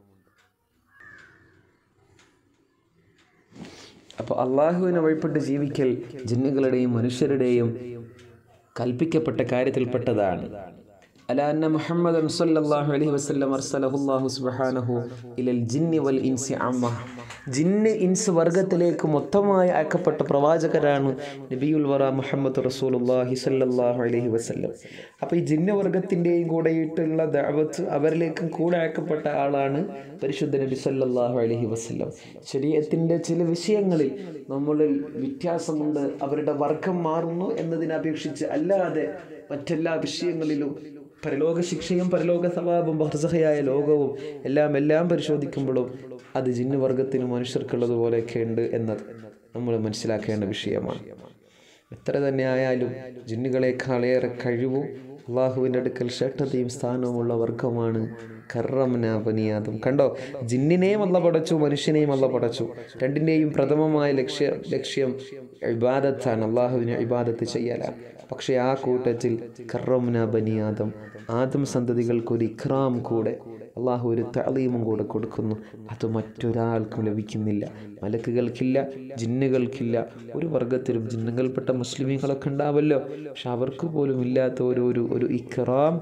അപ്പോൾ അള്ളാഹുവിനെ വഴിപ്പെട്ട് ജീവിക്കൽ ജിന്നുകളുടെയും മനുഷ്യരുടെയും കൽപ്പിക്കപ്പെട്ട കാര്യത്തിൽപ്പെട്ടതാണ് അല അന്ന മുഹമ്മദൻ സല്ലല്ലാഹു അലൈഹി വസല്ലം അർസലഹു അല്ലാഹു സുബ്ഹാനഹു ഇലൽ ജിന്നി വൽ ഇൻസി അമ്മ ജിന്ന് ഇൻസ് വർഗത്തിലേക്ക് മൊത്തമായി അയക്കപ്പെട്ട പ്രവാചകരാണ് നബിയുൽ വറ മുഹമ്മദ് റസൂലുള്ളാഹി സല്ലല്ലാഹു അലൈഹി വസല്ലം അപ്പോൾ ഈ ജിന്ന് വർഗത്തിൻ്റെയും കൂടെയിട്ടുള്ള ദഅവത്ത് അവരിലേക്കും കൂടെ അയക്കപ്പെട്ട ആളാണ് പരിശുദ്ധ നബി സല്ലല്ലാഹു അലൈഹി വസല്ലം ശരീരത്തിൻ്റെ ചില വിഷയങ്ങളിൽ നമ്മളിൽ വ്യത്യാസമുണ്ട് അവരുടെ വർഗം മാറുന്നു എന്നതിനെ അപേക്ഷിച്ച് അല്ലാതെ മറ്റെല്ലാ വിഷയങ്ങളിലും പരലോക ശിക്ഷയും പരലോക സവാബും ബഹർസഹയായ ലോകവും എല്ലാം എല്ലാം പരിശോധിക്കുമ്പോഴും അത് ജിന്നു വർഗത്തിന് മനുഷ്യർക്കുള്ളതുപോലെയൊക്കെ ഉണ്ട് എന്നത് നമ്മൾ മനസ്സിലാക്കേണ്ട വിഷയമാണ് എത്ര തന്നെ ആയാലും ജിന്നുകളെക്കാളേറെ കഴിവും അള്ളാഹുവിൻ്റെ അടുക്കൽ ശ്രേഷ്ഠതയും സ്ഥാനവുമുള്ള വർഗമാണ് കറംന ബനിയാദം കണ്ടോ ജിന്നിനെയും അല്ല പടച്ചു മനുഷ്യനെയും അല്ല പടച്ചു രണ്ടിൻ്റെയും പ്രഥമമായ ലക്ഷ്യ ലക്ഷ്യം ഇബാദത്താണ് അള്ളാഹുവിനെ ഇബാദത്ത് ചെയ്യലാണ് പക്ഷേ ആ കൂട്ടത്തിൽ കറംന ബനിയാദം ആദം സന്തതികൾക്ക് ഒരു ഇഖ്റാം കൂടെ അള്ളാഹു ഒരു തളീമും കൂടെ കൊടുക്കുന്നു അത് മറ്റൊരാൾക്കും ലഭിക്കുന്നില്ല മലക്കുകൾക്കില്ല ജിന്നുകൾക്കില്ല ഒരു വർഗത്തിലും ജിന്നുകൾപ്പെട്ട മുസ്ലിമീങ്ങളൊക്കെ ഉണ്ടാവല്ലോ പക്ഷെ അവർക്ക് പോലും ഇല്ലാത്ത ഒരു ഒരു ഒരു ഇഖ്റാം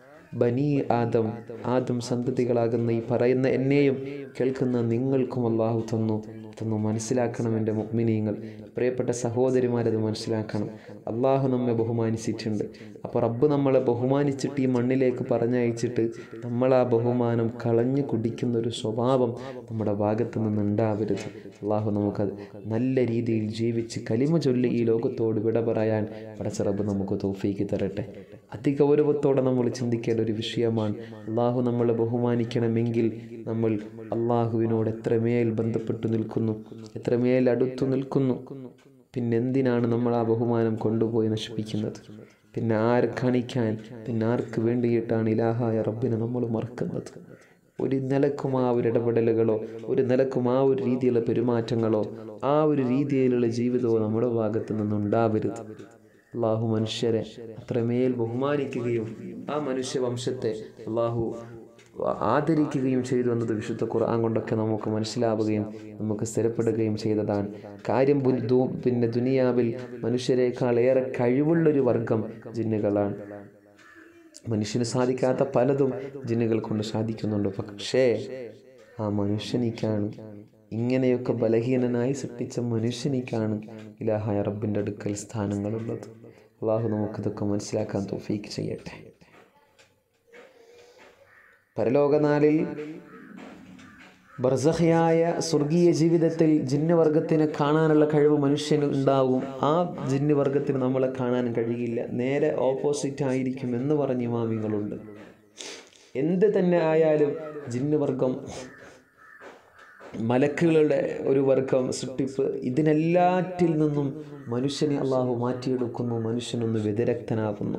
ബനി ആദം ആദം സന്തതികളാകുന്ന ഈ പറയുന്ന എന്നെയും കേൾക്കുന്ന നിങ്ങൾക്കും അള്ളാഹു തന്നു തന്നു മനസ്സിലാക്കണം എൻ്റെ മുഗ്മിനീങ്ങൾ പ്രിയപ്പെട്ട സഹോദരിമാരത് മനസ്സിലാക്കണം അള്ളാഹു നമ്മെ ബഹുമാനിച്ചിട്ടുണ്ട് അപ്പോൾ റബ്ബ് നമ്മളെ ബഹുമാനിച്ചിട്ട് ഈ മണ്ണിലേക്ക് പറഞ്ഞയച്ചിട്ട് നമ്മൾ ആ ബഹുമാനം കളഞ്ഞു കുടിക്കുന്ന ഒരു സ്വഭാവം നമ്മുടെ ഭാഗത്തു നിന്ന് ഉണ്ടാവരുത് അള്ളാഹു നമുക്കത് നല്ല രീതിയിൽ ജീവിച്ച് കലിമ ചൊല്ലി ഈ ലോകത്തോട് വിട പറയാൻ പടച്ച റബ്ബ് നമുക്ക് തോഫീക്ക് തരട്ടെ അതിഗൗരവത്തോടെ നമ്മൾ ചിന്തിക്കേണ്ട ഒരു വിഷയമാണ് അള്ളാഹു നമ്മളെ ബഹുമാനിക്കണമെങ്കിൽ നമ്മൾ അള്ളാഹുവിനോട് എത്രമേൽ ബന്ധപ്പെട്ടു നിൽക്കുന്നു എത്രമേൽ അടുത്തു നിൽക്കുന്നു പിന്നെന്തിനാണ് നമ്മൾ ആ ബഹുമാനം കൊണ്ടുപോയി നശിപ്പിക്കുന്നത് പിന്നെ ആരെ കാണിക്കാൻ പിന്നെ ആർക്ക് വേണ്ടിയിട്ടാണ് ഇലാഹായ റബ്ബിനെ നമ്മൾ മറക്കുന്നത് ഒരു നിലക്കും ആ ഒരു ഇടപെടലുകളോ ഒരു നിലക്കും ആ ഒരു രീതിയിലുള്ള പെരുമാറ്റങ്ങളോ ആ ഒരു രീതിയിലുള്ള ജീവിതമോ നമ്മുടെ ഭാഗത്ത് നിന്നുണ്ടാവരുത് അള്ളാഹു മനുഷ്യരെ അത്രമേൽ ബഹുമാനിക്കുകയും ആ മനുഷ്യവംശത്തെ അള്ളാഹു ആദരിക്കുകയും ചെയ്തു എന്നത് വിശുദ്ധ ഖുർആൻ കൊണ്ടൊക്കെ നമുക്ക് മനസ്സിലാവുകയും നമുക്ക് സ്ഥിരപ്പെടുകയും ചെയ്തതാണ് കാര്യം ബു- ദു- പിന്നെ ദുനിയാവിൽ മനുഷ്യരെക്കാൾ ഏറെ കഴിവുള്ളൊരു വർഗം ജിന്നുകളാണ് മനുഷ്യന് സാധിക്കാത്ത പലതും ജിന്നുകൾ കൊണ്ട് സാധിക്കുന്നുണ്ട് പക്ഷേ ആ മനുഷ്യനിക്കാണ് ഇങ്ങനെയൊക്കെ ബലഹീനനായി സൃഷ്ടിച്ച മനുഷ്യനിക്കാണ് ഇലാഹായ റബ്ബിൻ്റെ അടുക്കൽ സ്ഥാനങ്ങളുള്ളത് അള്ളാഹു നമുക്കിതൊക്കെ മനസ്സിലാക്കാൻ തോഫീക്ക് ചെയ്യട്ടെ പരലോകനാളിൽ ബർസഹയായ സ്വർഗീയ ജീവിതത്തിൽ ജിന്നുവർഗത്തിനെ കാണാനുള്ള കഴിവ് മനുഷ്യന് ഉണ്ടാവും ആ ജിന്നുവർഗത്തിന് നമ്മളെ കാണാൻ കഴിയില്ല നേരെ ഓപ്പോസിറ്റ് ആയിരിക്കും എന്ന് പറഞ്ഞ ഇമാമിങ്ങളുണ്ട് എന്ത് തന്നെ ആയാലും ജിന്നുവർഗം മലക്കുകളുടെ ഒരു വർഗം സൃഷ്ടിപ്പ് ഇതിനെല്ലാറ്റിൽ നിന്നും മനുഷ്യനെ അള്ളാഹു മാറ്റിയെടുക്കുന്നു മനുഷ്യനൊന്ന് വ്യതിരക്തനാകുന്നു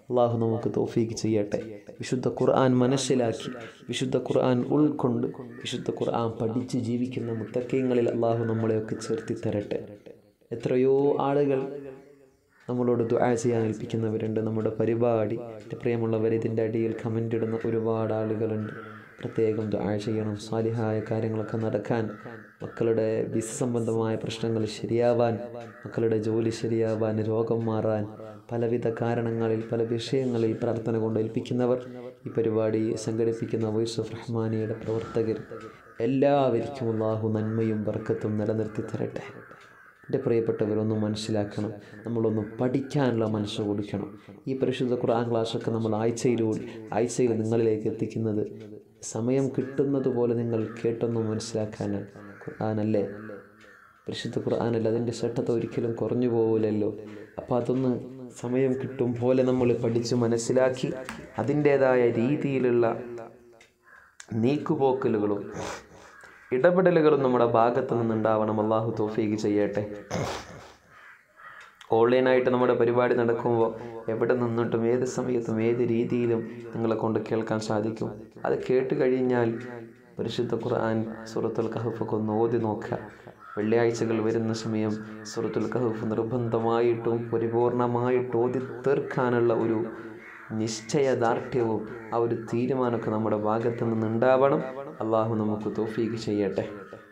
അള്ളാഹു നമുക്ക് തോഫീക്ക് ചെയ്യട്ടെ വിശുദ്ധ ഖുർആൻ മനസ്സിലാക്കി വിശുദ്ധ ഖുർആൻ ഉൾക്കൊണ്ട് വിശുദ്ധ ഖുർആൻ പഠിച്ച് ജീവിക്കുന്ന മുത്തക്കയങ്ങളിൽ അള്ളാഹു നമ്മളെയൊക്കെ ചേർത്തി തരട്ടെ എത്രയോ ആളുകൾ നമ്മളോട് ദുആ ചെയ്യാൻ ഏൽപ്പിക്കുന്നവരുണ്ട് നമ്മുടെ പരിപാടി എൻ്റെ പ്രിയമുള്ളവർ ഇതിൻ്റെ അടിയിൽ കമൻ്റ് ഇടുന്ന ഒരുപാട് ആളുകളുണ്ട് പ്രത്യേകം ദുആ ചെയ്യണം സാലിഹായ കാര്യങ്ങളൊക്കെ നടക്കാൻ മക്കളുടെ ബിസ് സംബന്ധമായ പ്രശ്നങ്ങൾ ശരിയാവാൻ മക്കളുടെ ജോലി ശരിയാവാൻ രോഗം മാറാൻ പലവിധ കാരണങ്ങളിൽ പല വിഷയങ്ങളിൽ പ്രാർത്ഥന കൊണ്ട് ഏൽപ്പിക്കുന്നവർ ഈ പരിപാടി സംഘടിപ്പിക്കുന്ന വോയിസ് ഓഫ് റഹ്മാനിയുടെ പ്രവർത്തകർ എല്ലാവർക്കും അള്ളാഹു നന്മയും ബർക്കത്തും നിലനിർത്തി തരട്ടെ എൻ്റെ പ്രിയപ്പെട്ടവരൊന്ന് മനസ്സിലാക്കണം നമ്മളൊന്ന് പഠിക്കാനുള്ള മനസ്സ് കൊടുക്കണം ഈ പരിശുദ്ധ ഖുർആൻ ക്ലാസ്സൊക്കെ നമ്മൾ ആഴ്ചയിലൂടെ ആഴ്ചയിൽ നിങ്ങളിലേക്ക് എത്തിക്കുന്നത് സമയം കിട്ടുന്നത് പോലെ നിങ്ങൾ കേട്ടൊന്ന് മനസ്സിലാക്കാനാണ് ഖുർആനല്ലേ പരിശുദ്ധ ഖുർആനല്ല അതിൻ്റെ ശ്രദ്ധത ഒരിക്കലും കുറഞ്ഞു പോകില്ലല്ലോ അപ്പോൾ അതൊന്ന് സമയം കിട്ടും പോലെ നമ്മൾ പഠിച്ച് മനസ്സിലാക്കി അതിൻ്റേതായ രീതിയിലുള്ള നീക്കുപോക്കലുകളും ഇടപെടലുകളും നമ്മുടെ ഭാഗത്ത് നിന്നുണ്ടാവണം അള്ളാഹു തോഫീക്ക് ചെയ്യട്ടെ ഓൺലൈനായിട്ട് നമ്മുടെ പരിപാടി നടക്കുമ്പോൾ എവിടെ നിന്നിട്ടും ഏത് സമയത്തും ഏത് രീതിയിലും നിങ്ങളെ കൊണ്ട് കേൾക്കാൻ സാധിക്കും അത് കേട്ട് കഴിഞ്ഞാൽ പരിശുദ്ധ ഖുർആൻ സൂറത്തുൽ കഹഫൊക്കെ ഒന്ന് ഓതി നോക്കുക വെള്ളിയാഴ്ചകൾ വരുന്ന സമയം സൂറത്തുൽ കഹഫ് നിർബന്ധമായിട്ടും പരിപൂർണമായിട്ട് ഓതി തീർക്കാനുള്ള ഒരു നിശ്ചയദാർഢ്യവും ആ ഒരു തീരുമാനമൊക്കെ നമ്മുടെ ഭാഗത്ത് നിന്നുണ്ടാവണം അള്ളാഹു നമുക്ക് തോഫീക്ക് ചെയ്യട്ടെ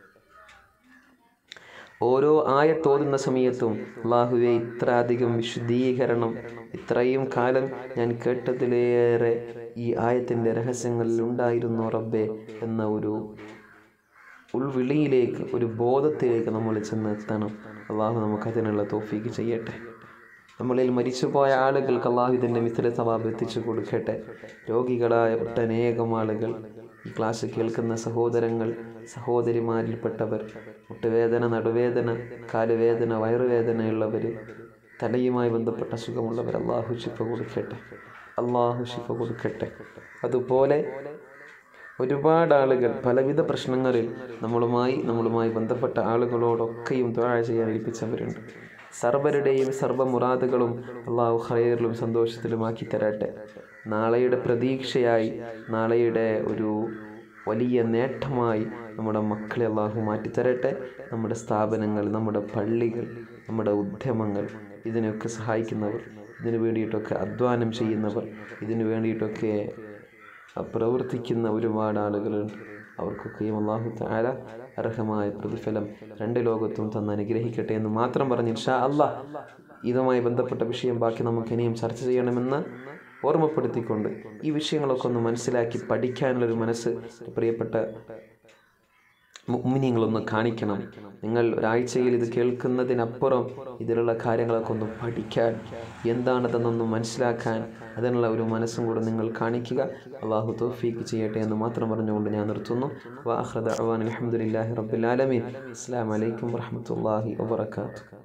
ഓരോ ആയത്തോതുന്ന സമയത്തും അള്ളാഹുവെ ഇത്ര അധികം വിശുദ്ധീകരണം ഇത്രയും കാലം ഞാൻ കേട്ടതിലേറെ ഈ ആയത്തിൻ്റെ രഹസ്യങ്ങളിൽ ഉണ്ടായിരുന്നു റബ്ബെ എന്ന ഒരു ഉൾവിളിയിലേക്ക് ഒരു ബോധത്തിലേക്ക് നമ്മൾ ചെന്നെത്തണം അള്ളാഹു നമുക്കതിനുള്ള തോഫീക്ക് ചെയ്യട്ടെ നമ്മളിൽ മരിച്ചുപോയ ആളുകൾക്ക് അള്ളാഹു ഇതിൻ്റെ മിത്ര സവാബ് എത്തിച്ചു കൊടുക്കട്ടെ രോഗികളായ ഒട്ടനേകം ആളുകൾ ഈ ക്ലാസ് കേൾക്കുന്ന സഹോദരങ്ങൾ സഹോദരിമാരിൽപ്പെട്ടവർ മുട്ടുവേദന നടുവേദന കാലുവേദന വയറുവേദനയുള്ളവർ തലയുമായി ബന്ധപ്പെട്ട അസുഖമുള്ളവർ അള്ളാഹു ശിഫ കൊടുക്കട്ടെ അള്ളാഹു ശിഫ കൊടുക്കട്ടെ അതുപോലെ ഒരുപാട് ആളുകൾ പലവിധ പ്രശ്നങ്ങളിൽ നമ്മളുമായി നമ്മളുമായി ബന്ധപ്പെട്ട ആളുകളോടൊക്കെയും ദ്വാഴ ചെയ്യാൻ ഏൽപ്പിച്ചവരുണ്ട് സർവരുടെയും സർവ്വമുറാദുകളും അള്ളാഹു ഹയറിലും സന്തോഷത്തിലുമാക്കി തരട്ടെ നാളെയുടെ പ്രതീക്ഷയായി നാളെയുടെ ഒരു വലിയ നേട്ടമായി നമ്മുടെ മക്കളെ അള്ളാഹു മാറ്റിത്തരട്ടെ നമ്മുടെ സ്ഥാപനങ്ങൾ നമ്മുടെ പള്ളികൾ നമ്മുടെ ഉദ്യമങ്ങൾ ഇതിനൊക്കെ സഹായിക്കുന്നവർ ഇതിനു വേണ്ടിയിട്ടൊക്കെ അധ്വാനം ചെയ്യുന്നവർ ഇതിനു വേണ്ടിയിട്ടൊക്കെ പ്രവർത്തിക്കുന്ന ഒരുപാട് ആളുകളുണ്ട് അവർക്കൊക്കെയും അള്ളാഹു താര അർഹമായ പ്രതിഫലം രണ്ട് ലോകത്തും തന്ന് അനുഗ്രഹിക്കട്ടെ എന്ന് മാത്രം പറഞ്ഞ് ഷാ അള്ളാഹ് ഇതുമായി ബന്ധപ്പെട്ട വിഷയം ബാക്കി നമുക്ക് ഇനിയും ചർച്ച ചെയ്യണമെന്ന് ഓർമ്മപ്പെടുത്തിക്കൊണ്ട് ഈ വിഷയങ്ങളൊക്കെ ഒന്ന് മനസ്സിലാക്കി പഠിക്കാനുള്ളൊരു മനസ്സ് പ്രിയപ്പെട്ട മുഗ്മിനിയങ്ങളൊന്ന് കാണിക്കണം നിങ്ങൾ ഒരാഴ്ചയിൽ ഇത് കേൾക്കുന്നതിനപ്പുറം ഇതിലുള്ള കാര്യങ്ങളൊക്കെ ഒന്ന് പഠിക്കാൻ എന്താണതെന്നൊന്ന് മനസ്സിലാക്കാൻ അതിനുള്ള ഒരു മനസ്സും കൂടെ നിങ്ങൾ കാണിക്കുക അള്ളാഹു തോഫീക്ക് ചെയ്യട്ടെ എന്ന് മാത്രം പറഞ്ഞുകൊണ്ട് ഞാൻ നിർത്തുന്നു വാഹ്റദ് അവാൻ അലഹമുല്ലാഹി റബ്ബുലാലമീൻ അസ്സാം വലൈക്കും വർഹമത്തല്ലാഹി വാബർക്കാത്തു